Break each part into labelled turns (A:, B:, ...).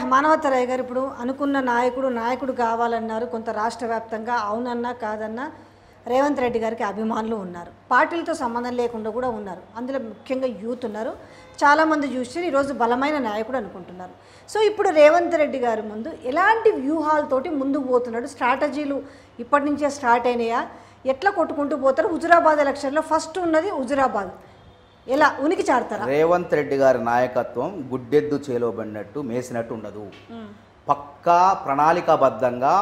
A: మానవతరాయ్ గారు ఇప్పుడు అనుకున్న నాయకుడు నాయకుడు కావాలన్నారు కొంత రాష్ట్ర వ్యాప్తంగా అవునన్నా కాదన్నా రేవంత్ రెడ్డి గారికి అభిమానులు ఉన్నారు పార్టీలతో సంబంధం లేకుండా కూడా ఉన్నారు అందులో ముఖ్యంగా యూత్ ఉన్నారు చాలామంది చూసి ఈరోజు బలమైన నాయకుడు అనుకుంటున్నారు సో ఇప్పుడు రేవంత్ రెడ్డి గారి ముందు ఎలాంటి వ్యూహాలతోటి ముందుకు పోతున్నాడు స్ట్రాటజీలు ఇప్పటి నుంచే స్టార్ట్ అయినాయా ఎట్లా కొట్టుకుంటూ పోతారు హుజురాబాద్ ఎలక్షన్లో ఫస్ట్ ఉన్నది హుజురాబాద్ ఎలా ఉనికి చాడతారా
B: రేవంత్ రెడ్డి గారి నాయకత్వం గుడ్డెద్దు చేలోబడినట్టు మేసినట్టు ఉండదు పక్కా ప్రణాళికాబద్ధంగా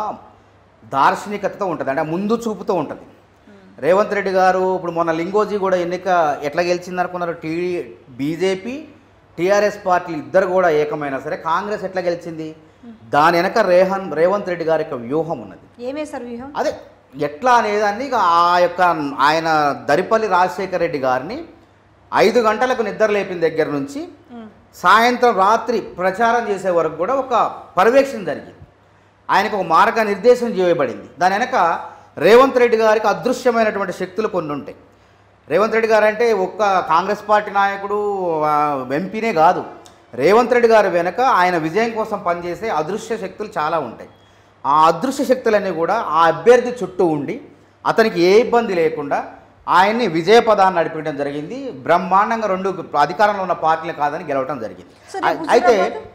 B: దార్శనికతతో ఉంటుంది అంటే ముందు చూపుతూ ఉంటుంది రేవంత్ రెడ్డి గారు ఇప్పుడు మొన్న లింగోజీ కూడా ఎన్నిక ఎట్లా గెలిచింది అనుకున్నారు టీ బీజేపీ టీఆర్ఎస్ పార్టీలు ఇద్దరు కూడా ఏకమైనా సరే కాంగ్రెస్ ఎట్లా గెలిచింది దాని వెనక రేహన్ రేవంత్ రెడ్డి గారి యొక్క వ్యూహం ఉన్నది
A: ఏమేశారు వ్యూహం
B: అదే ఎట్లా అనేదాన్ని ఇక ఆ యొక్క ఆయన దరిపల్లి రాజశేఖర రెడ్డి గారిని ఐదు గంటలకు నిద్ర లేపిన దగ్గర నుంచి సాయంత్రం రాత్రి ప్రచారం చేసే వరకు కూడా ఒక పర్యవేక్షణ జరిగింది ఆయనకు ఒక మార్గ నిర్దేశం చేయబడింది దాని వెనక రేవంత్ రెడ్డి గారికి అదృశ్యమైనటువంటి శక్తులు కొన్ని ఉంటాయి రేవంత్ రెడ్డి గారు అంటే ఒక్క కాంగ్రెస్ పార్టీ నాయకుడు ఆ, ఎంపీనే కాదు రేవంత్ రెడ్డి గారి వెనక ఆయన విజయం కోసం పనిచేసే అదృశ్య శక్తులు చాలా ఉంటాయి ఆ అదృశ్య శక్తులన్నీ కూడా ఆ అభ్యర్థి చుట్టూ ఉండి అతనికి ఏ ఇబ్బంది లేకుండా ఆయన్ని విజయ పదాన్ని నడిపించడం జరిగింది బ్రహ్మాండంగా రెండు అధికారంలో ఉన్న పార్టీలు కాదని గెలవడం జరిగింది
A: సరే,
B: అయి- అయితే
A: హుజురాబాద్?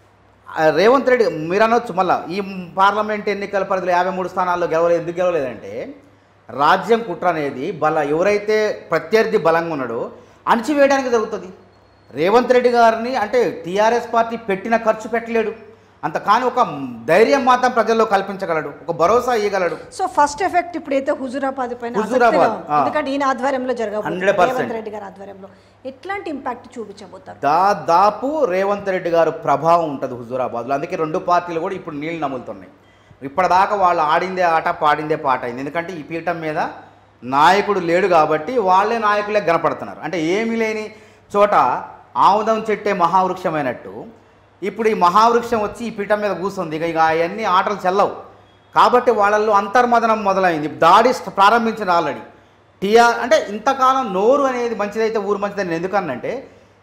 B: ఆ, రేవంత్ రెడ్డి మీరు అనొచ్చు మళ్ళా ఈ పార్లమెంట్ ఎన్నికల పరిధిలో యాభై మూడు స్థానాల్లో గెలవలేదు ఎందుకు గెలవలేదంటే రాజ్యం కుట్ర అనేది బల ఎవరైతే ప్రత్యర్థి బలంగా ఉన్నాడో అణిచివేయడానికి జరుగుతుంది రేవంత్ రెడ్డి గారిని అంటే టీఆర్ఎస్ పార్టీ పెట్టిన ఖర్చు పెట్టలేడు అంత కానీ ఒక ధైర్యం మాత్రం ప్రజల్లో కల్పించగలడు ఒక భరోసా ఇవ్వగలడు
A: సో ఫస్ట్ ఎఫెక్ట్ ఇప్పుడైతే హుజురాబాద్ పైన
B: హుజూరాబాద్,
A: ఆసక్తిగా ఉంది.
B: ఆ.
A: ఎందుకంటే ఈయన ఆధ్వర్యంలో జరగబోతుంది
B: 100%.
A: రేవంత్ రెడ్డి గారి ఆధ్వర్యంలో ఎట్లాంటి ఇంపాక్ట్ చూపించబోతారు
B: దాదాపు రేవంత్ రెడ్డి గారు ప్రభావం ఉంటుంది హుజూరాబాద్లో అందుకే రెండు పార్టీలు కూడా ఇప్పుడు నీళ్ళు నములుతున్నాయి ఇప్పటిదాకా వాళ్ళు ఆడిందే ఆట పాడిందే పాట అయింది ఎందుకంటే ఈ పీఠం మీద నాయకుడు లేడు కాబట్టి వాళ్ళే నాయకులే కనపడుతున్నారు అంటే ఏమీ లేని చోట ఆముదం చెట్టే మహావృక్షమైనట్టు ఇప్పుడు ఈ మహావృక్షం వచ్చి ఈ పీఠం మీద కూర్చుంది ఇక ఇక అవన్నీ ఆటలు చెల్లవు కాబట్టి వాళ్ళల్లో అంతర్మదనం మొదలైంది దాడి స్ట్- ప్రారంభించిన ఆల్రెడీ టీఆర్ అంటే ఇంతకాలం నోరు అనేది మంచిదైతే ఊరు మంచిదని నేను ఎందుకన్నంటే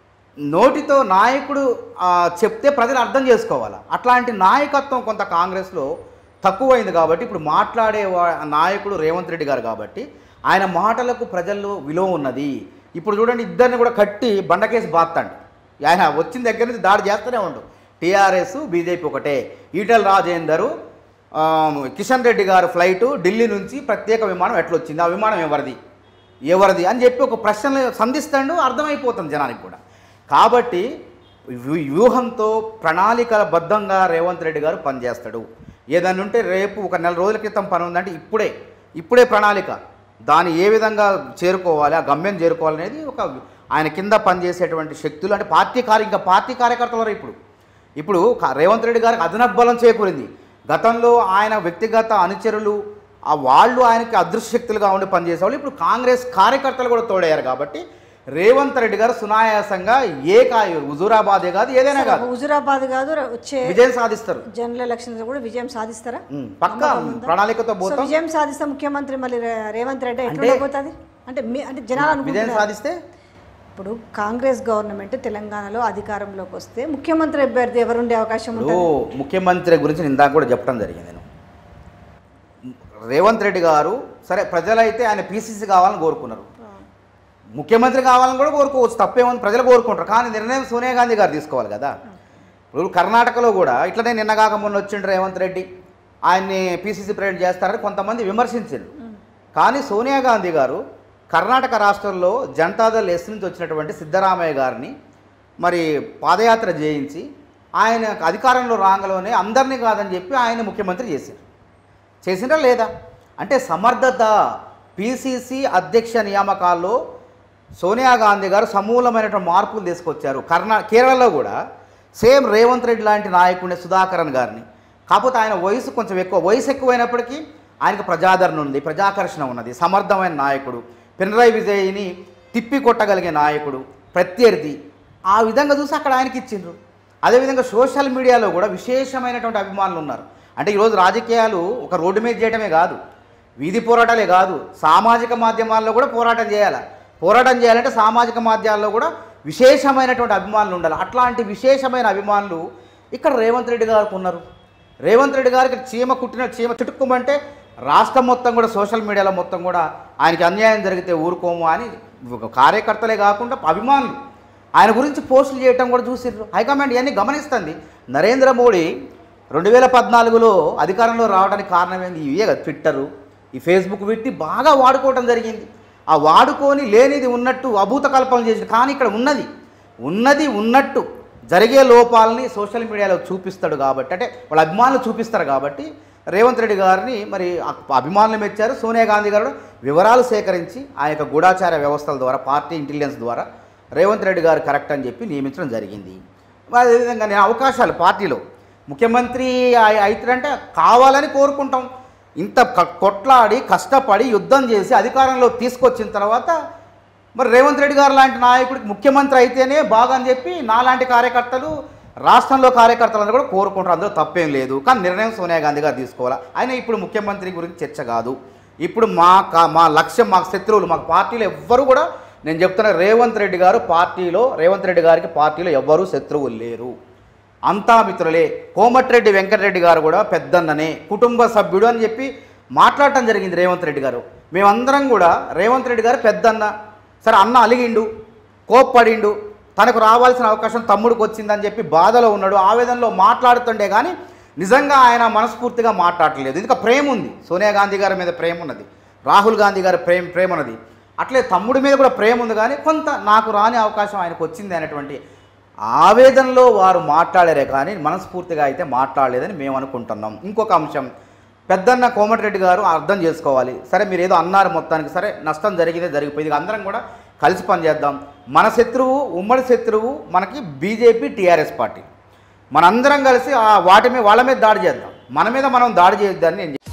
B: నోటితో నాయకుడు ఆ, చెప్తే ప్రజలు అర్థం చేసుకోవాలి అట్లాంటి నాయకత్వం కొంత కాంగ్రెస్లో తక్కువైంది కాబట్టి ఇప్పుడు మాట్లాడే వా- నాయకుడు రేవంత్ రెడ్డి గారు కాబట్టి ఆయన మాటలకు ప్రజల్లో విలువ ఉన్నది ఇప్పుడు చూడండి ఇద్దరిని కూడా కట్టి బండకేసి బాత్తండి ఆయన వచ్చిన దగ్గర నుంచి దాడి చేస్తూనే ఉండు టీఆర్ఎస్ బీజేపీ ఒకటే ఈటల రాజేందరు ఆ, కిషన్ రెడ్డి గారు ఫ్లైటు ఢిల్లీ నుంచి ప్రత్యేక విమానం ఎట్లొచ్చింది ఆ విమానం ఎవరిది ఎవరిది అని చెప్పి ఒక ప్రశ్నలు సంధిస్తాడు అర్థమైపోతుంది జనానికి కూడా కాబట్టి వ్యూ- వ్యూహంతో ప్రణాళికబద్ధంగా రేవంత్ రెడ్డి గారు పనిచేస్తాడు ఏదైనా ఉంటే రేపు ఒక నెల రోజుల క్రితం పని ఉందంటే ఇప్పుడే ఇప్పుడే ప్రణాళిక దాన్ని ఏ విధంగా చేరుకోవాలి ఆ గమ్యం చేరుకోవాలనేది ఒక ఆయన కింద పనిచేసేటువంటి శక్తులు అంటే పార్టీ కార్య ఇంకా పార్టీ కార్యకర్తలు ఇప్పుడు ఇప్పుడు క- రేవంత్ రెడ్డి గారికి అదనపు బలం చేకూరింది గతంలో ఆయన వ్యక్తిగత అనుచరులు ఆ వాళ్ళు ఆయనకి అదృశ్య శక్తులుగా ఉండి పనిచేసేవాళ్ళు ఇప్పుడు కాంగ్రెస్ కార్యకర్తలు కూడా తోడయ్యారు కాబట్టి రేవంత్ రెడ్డి గారు సునాయాసంగా ఏ కాయ హుజూరాబాదే కాదు ఏదైనా కాదు
A: హుజురాబాద్ కాదు వచ్చే
B: విజయం సాధిస్తారు
A: జనరల్ ఎలక్షన్స్ కూడా విజయం సాధిస్తారా
B: ఉమ్, పక్కా ప్రణాళికతో
A: సో
B: పోతాం
A: విజయం సాధిస్తే ముఖ్యమంత్రి మళ్ళీ రే- రేవంత్ రెడ్డి ఎట్లా
B: అంటే-
A: పోతుంది అంటే మీ అంటే జనాలు
B: విజయం
A: అనుకుంటున్నారు
B: సాధిస్తే
A: ఇప్పుడు కాంగ్రెస్ గవర్నమెంట్ తెలంగాణలో అధికారంలోకి వస్తే ముఖ్యమంత్రి అభ్యర్థి ఎవరుండే అవకాశం
B: ఇప్పుడు
A: ఉంటుంది
B: ముఖ్యమంత్రి గురించి నేను ఇందాక కూడా చెప్పడం జరిగింది నేను రేవంత్ రెడ్డి గారు సరే ప్రజలైతే ఆయన పీసీసీ కావాలని కోరుకున్నారు ముఖ్యమంత్రి కావాలని కూడా కోరుకోవచ్చు తప్పేముంది ప్రజలు కోరుకుంటారు కానీ నిర్ణయం సోనియా గాంధీ గారు తీసుకోవాలి కదా ఇప్పుడు కర్ణాటకలో కూడా ఇట్లనే నిన్నగాక మొన్న వచ్చిండు రేవంత్ రెడ్డి ఆయన్ని పీసీసీ ప్రెసిడెంట్ చేస్తారని కొంతమంది విమర్శించారు కానీ సోనియా గాంధీ గారు కర్ణాటక రాష్ట్రంలో జనతాదళ్ ఎస్ నుంచి వచ్చినటువంటి సిద్ధరామయ్య గారిని మరి పాదయాత్ర చేయించి ఆయన అధికారంలో రాగలోనే అందరినీ కాదని చెప్పి ఆయన ముఖ్యమంత్రి చేశారు చేసిండ్రా లేదా అంటే సమర్థత పిసిసి అధ్యక్ష నియామకాల్లో సోనియా గాంధీ గారు సమూలమైనటువంటి మార్పులు తీసుకొచ్చారు కర్ణా కేరళలో కూడా సేమ్ రేవంత్ రెడ్డి లాంటి నాయకుడిని సుధాకరన్ గారిని కాకపోతే ఆయన వయసు కొంచెం ఎక్కువ వయసు ఎక్కువైనప్పటికీ ఆయనకు ప్రజాదరణ ఉంది ప్రజాకర్షణ ఉన్నది సమర్థమైన నాయకుడు పినరాయి విజయ్ని తిప్పి కొట్టగలిగే నాయకుడు ప్రత్యర్థి ఆ విధంగా చూసి అక్కడ ఆయనకి ఇచ్చిండ్రు అదేవిధంగా సోషల్ మీడియాలో కూడా విశేషమైనటువంటి అభిమానులు ఉన్నారు అంటే ఈరోజు రాజకీయాలు ఒక రోడ్డు మీద చేయటమే కాదు వీధి పోరాటాలే కాదు సామాజిక మాధ్యమాల్లో కూడా పోరాటం చేయాలి పోరాటం చేయాలంటే సామాజిక మాధ్యమాల్లో కూడా విశేషమైనటువంటి అభిమానులు ఉండాలి అట్లాంటి విశేషమైన అభిమానులు ఇక్కడ రేవంత్ రెడ్డి గారికి ఉన్నారు రేవంత్ రెడ్డి గారికి చీమ కుట్టిన చీమ చుట్టుకోమంటే రాష్ట్రం మొత్తం కూడా సోషల్ మీడియాలో మొత్తం కూడా ఆయనకి అన్యాయం జరిగితే ఊరుకోము అని ఒక కార్యకర్తలే కాకుండా అభిమానులు ఆయన గురించి పోస్టులు చేయటం కూడా చూసిర్రు హైకమాండ్ ఇవన్నీ గమనిస్తుంది నరేంద్ర మోడీ రెండు వేల పద్నాలుగులో అధికారంలో రావడానికి కారణం ఏంది ఇవే కదా ట్విట్టరు ఈ ఫేస్బుక్ పెట్టి బాగా వాడుకోవడం జరిగింది ఆ వాడుకొని లేనిది ఉన్నట్టు అభూత కల్పనలు చేసింది కానీ ఇక్కడ ఉన్నది ఉన్నది ఉన్నట్టు జరిగే లోపాలని సోషల్ మీడియాలో చూపిస్తాడు కాబట్టి అంటే వాళ్ళ అభిమానులు చూపిస్తారు కాబట్టి రేవంత్ రెడ్డి గారిని మరి అ- అభిమానులు మెచ్చారు సోనియా గాంధీ గారు వివరాలు సేకరించి ఆ యొక్క గూఢాచార వ్యవస్థల ద్వారా పార్టీ ఇంటెలిజెన్స్ ద్వారా రేవంత్ రెడ్డి గారు కరెక్ట్ అని చెప్పి నియమించడం జరిగింది మరి అదేవిధంగా నేను అవకాశాలు పార్టీలో ముఖ్యమంత్రి అయి- అవుతారంటే కావాలని కోరుకుంటాం ఇంత క- కొట్లాడి కష్టపడి యుద్ధం చేసి అధికారంలో తీసుకొచ్చిన తర్వాత మరి రేవంత్ రెడ్డి గారు లాంటి నాయకుడికి ముఖ్యమంత్రి అయితేనే బాగా అని చెప్పి నాలాంటి కార్యకర్తలు రాష్ట్రంలో కార్యకర్తలందరూ కూడా కోరుకుంటారు అందులో తప్పేం లేదు కానీ నిర్ణయం సోనియా గాంధీ గారు తీసుకోవాలా ఆయన ఇప్పుడు ముఖ్యమంత్రి గురించి చర్చ కాదు ఇప్పుడు మా కా- మా లక్ష్యం మా శత్రువులు మా పార్టీలో ఎవ్వరు కూడా నేను చెప్తున్నా రేవంత్ రెడ్డి గారు పార్టీలో రేవంత్ రెడ్డి గారికి పార్టీలో ఎవ్వరూ శత్రువులు లేరు అంతా మిత్రులే కోమటిరెడ్డి వెంకటరెడ్డి గారు కూడా పెద్దన్ననే కుటుంబ సభ్యుడు అని చెప్పి మాట్లాడటం జరిగింది రేవంత్ రెడ్డి గారు మేమందరం కూడా రేవంత్ రెడ్డి గారు పెద్దన్న సరే అన్న అలిగిండు కోప్పడిండు తనకు రావాల్సిన అవకాశం తమ్ముడికి వచ్చిందని చెప్పి బాధలో ఉన్నాడు ఆవేదనలో మాట్లాడుతుండే కానీ నిజంగా ఆయన మనస్ఫూర్తిగా మాట్లాడలేదు ఇంకా ప్రేమ ఉంది సోనియా గాంధీ గారి మీద ప్రేమ ఉన్నది రాహుల్ గాంధీ గారి ప్రేమ ప్రేమ ఉన్నది అట్లే తమ్ముడి మీద కూడా ప్రేమ ఉంది కానీ కొంత నాకు రాని అవకాశం ఆయనకు వచ్చింది అనేటువంటి ఆవేదనలో వారు మాట్లాడారే కానీ మనస్ఫూర్తిగా అయితే మాట్లాడలేదని మేము అనుకుంటున్నాం ఇంకొక అంశం పెద్దన్న కోమటిరెడ్డి గారు అర్థం చేసుకోవాలి సరే మీరు ఏదో అన్నారు మొత్తానికి సరే నష్టం జరిగితే జరిగిపోయింది ఇక అందరం కూడా కలిసి పనిచేద్దాం మన శత్రువు ఉమ్మడి శత్రువు మనకి బీజేపీ టీఆర్ఎస్ పార్టీ మనందరం కలిసి ఆ వాటి మీద వాళ్ళ మీద దాడి చేద్దాం మన మీద మనం దాడి చేయొద్దని నేను